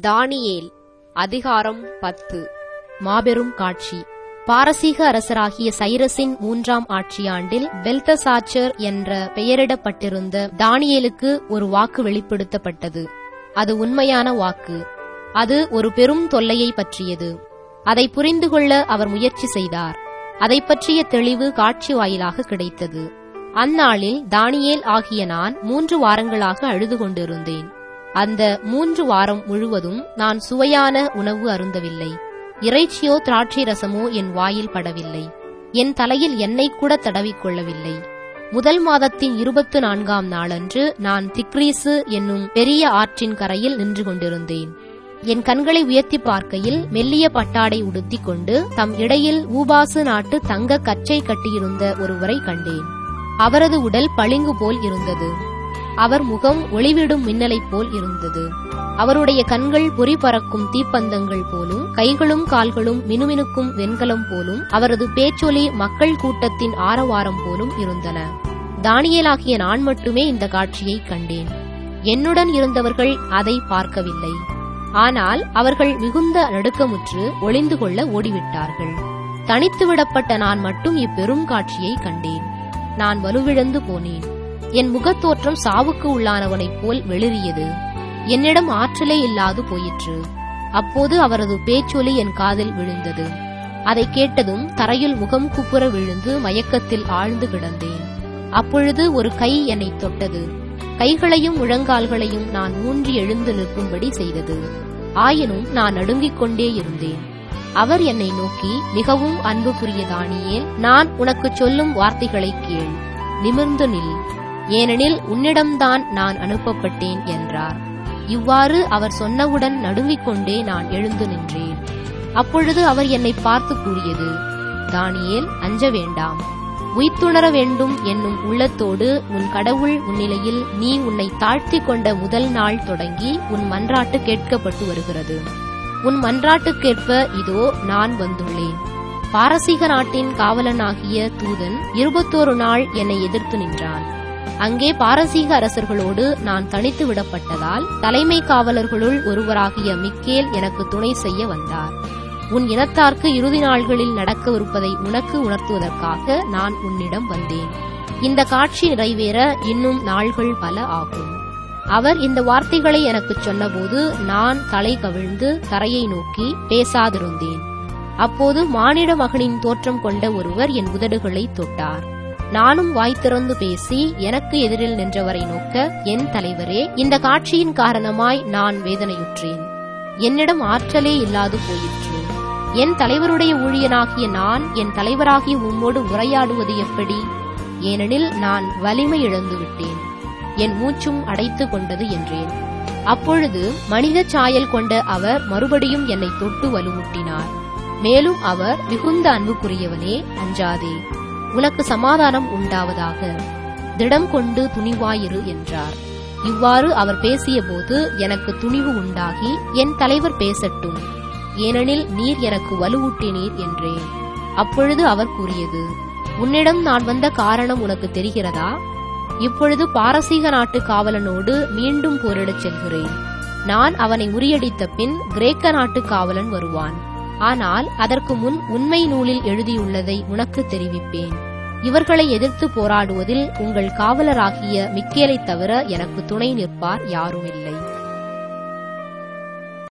தானியேல் அதிகாரம் பத்து மாபெரும் காட்சி பாரசீக அரசராகிய சைரஸின் மூன்றாம் ஆட்சியாண்டில் பெல்தசாச்சர் என்ற பெயரிடப்பட்டிருந்த தானியேலுக்கு ஒரு வாக்கு வெளிப்படுத்தப்பட்டது அது உண்மையான வாக்கு அது ஒரு பெரும் தொல்லையை பற்றியது அதை புரிந்து கொள்ள அவர் முயற்சி செய்தார் அதை பற்றிய தெளிவு காட்சி வாயிலாக கிடைத்தது அந்நாளில் தானியேல் ஆகிய நான் மூன்று வாரங்களாக அழுது கொண்டிருந்தேன் அந்த மூன்று வாரம் முழுவதும் நான் சுவையான உணவு அருந்தவில்லை இறைச்சியோ திராட்சை ரசமோ என் வாயில் படவில்லை என் தலையில் எண்ணெய் கூட தடவிக்கொள்ளவில்லை முதல் மாதத்தின் இருபத்து நான்காம் நாளன்று நான் திக்ரீசு என்னும் பெரிய ஆற்றின் கரையில் நின்று கொண்டிருந்தேன் என் கண்களை உயர்த்தி பார்க்கையில் மெல்லிய பட்டாடை உடுத்திக் கொண்டு தம் இடையில் ஊபாசு நாட்டு தங்க கச்சை கட்டியிருந்த ஒருவரை கண்டேன் அவரது உடல் பளிங்கு போல் இருந்தது அவர் முகம் ஒளிவிடும் மின்னலைப் போல் இருந்தது அவருடைய கண்கள் பொறி பறக்கும் தீப்பந்தங்கள் போலும் கைகளும் கால்களும் மினுமினுக்கும் வெண்கலம் போலும் அவரது பேச்சொலி மக்கள் கூட்டத்தின் ஆரவாரம் போலும் இருந்தன தானியேலாகிய நான் மட்டுமே இந்த காட்சியை கண்டேன் என்னுடன் இருந்தவர்கள் அதை பார்க்கவில்லை ஆனால் அவர்கள் மிகுந்த நடுக்கமுற்று ஒளிந்து கொள்ள ஓடிவிட்டார்கள் தனித்து விடப்பட்ட நான் மட்டும் இப்பெரும் காட்சியை கண்டேன் நான் வலுவிழந்து போனேன் என் முகத்தோற்றம் சாவுக்கு உள்ளானவனைப் போல் வெளிறியது என்னிடம் ஆற்றலே இல்லாது போயிற்று அப்போது அவரது பேச்சொலி என் காதில் விழுந்தது அதை கேட்டதும் தரையில் முகம் குப்புற விழுந்து மயக்கத்தில் ஆழ்ந்து கிடந்தேன் அப்பொழுது ஒரு கை என்னை தொட்டது கைகளையும் முழங்கால்களையும் நான் ஊன்றி எழுந்து நிற்கும்படி செய்தது ஆயினும் நான் நடுங்கிக் கொண்டே இருந்தேன் அவர் என்னை நோக்கி மிகவும் அன்புக்குரிய தானியேல் நான் உனக்கு சொல்லும் வார்த்தைகளை கேள் நிமிர்ந்து நில் ஏனெனில் உன்னிடம்தான் நான் அனுப்பப்பட்டேன் என்றார் இவ்வாறு அவர் சொன்னவுடன் நடுங்கிக் கொண்டே நான் எழுந்து நின்றேன் அப்பொழுது அவர் என்னை பார்த்து கூறியது தானியேல் அஞ்ச வேண்டாம் உய்த்துணர வேண்டும் என்னும் உள்ளத்தோடு உன் கடவுள் முன்னிலையில் நீ உன்னை தாழ்த்தி கொண்ட முதல் நாள் தொடங்கி உன் மன்றாட்டு கேட்கப்பட்டு வருகிறது உன் மன்றாட்டுக்கேற்ப இதோ நான் வந்துள்ளேன் பாரசீக நாட்டின் காவலனாகிய தூதன் இருபத்தோரு நாள் என்னை எதிர்த்து நின்றான் அங்கே பாரசீக அரசர்களோடு நான் தனித்து விடப்பட்டதால் தலைமை காவலர்களுள் ஒருவராகிய மிக்கேல் எனக்கு துணை செய்ய வந்தார் உன் இனத்தார்க்கு இறுதி நாள்களில் நடக்கவிருப்பதை உனக்கு உணர்த்துவதற்காக நான் உன்னிடம் வந்தேன் இந்த காட்சி நிறைவேற இன்னும் நாள்கள் பல ஆகும் அவர் இந்த வார்த்தைகளை எனக்குச் சொன்னபோது நான் தலை கவிழ்ந்து தரையை நோக்கி பேசாதிருந்தேன் அப்போது மானிட மகனின் தோற்றம் கொண்ட ஒருவர் என் உதடுகளை தொட்டார் நானும் வாய் திறந்து பேசி எனக்கு எதிரில் நின்றவரை நோக்க என் தலைவரே இந்த காட்சியின் காரணமாய் நான் வேதனையுற்றேன் என்னிடம் ஆற்றலே இல்லாது போயிற்று என் தலைவருடைய ஊழியனாகிய நான் என் தலைவராகிய உம்மோடு உரையாடுவது எப்படி ஏனெனில் நான் வலிமை இழந்து விட்டேன் என் மூச்சும் அடைத்து கொண்டது என்றேன் அப்பொழுது மனித சாயல் கொண்ட அவர் மறுபடியும் என்னை தொட்டு வலுவூட்டினார் மேலும் அவர் மிகுந்த அன்புக்குரியவனே அஞ்சாதே உனக்கு சமாதானம் உண்டாவதாக திடம் கொண்டு துணிவாயிரு என்றார் இவ்வாறு அவர் பேசியபோது எனக்கு துணிவு உண்டாகி என் தலைவர் பேசட்டும் ஏனெனில் நீர் எனக்கு வலுவூட்டினீர் என்றேன் அப்பொழுது அவர் கூறியது உன்னிடம் நான் வந்த காரணம் உனக்கு தெரிகிறதா இப்பொழுது பாரசீக நாட்டு காவலனோடு மீண்டும் போரிடச் செல்கிறேன் நான் அவனை முறியடித்த பின் கிரேக்க நாட்டு காவலன் வருவான் ஆனால் அதற்கு முன் உண்மை நூலில் எழுதியுள்ளதை உனக்கு தெரிவிப்பேன் இவர்களை எதிர்த்து போராடுவதில் உங்கள் காவலராகிய மிக்கேலை தவிர எனக்கு துணை நிற்பார் யாரும் இல்லை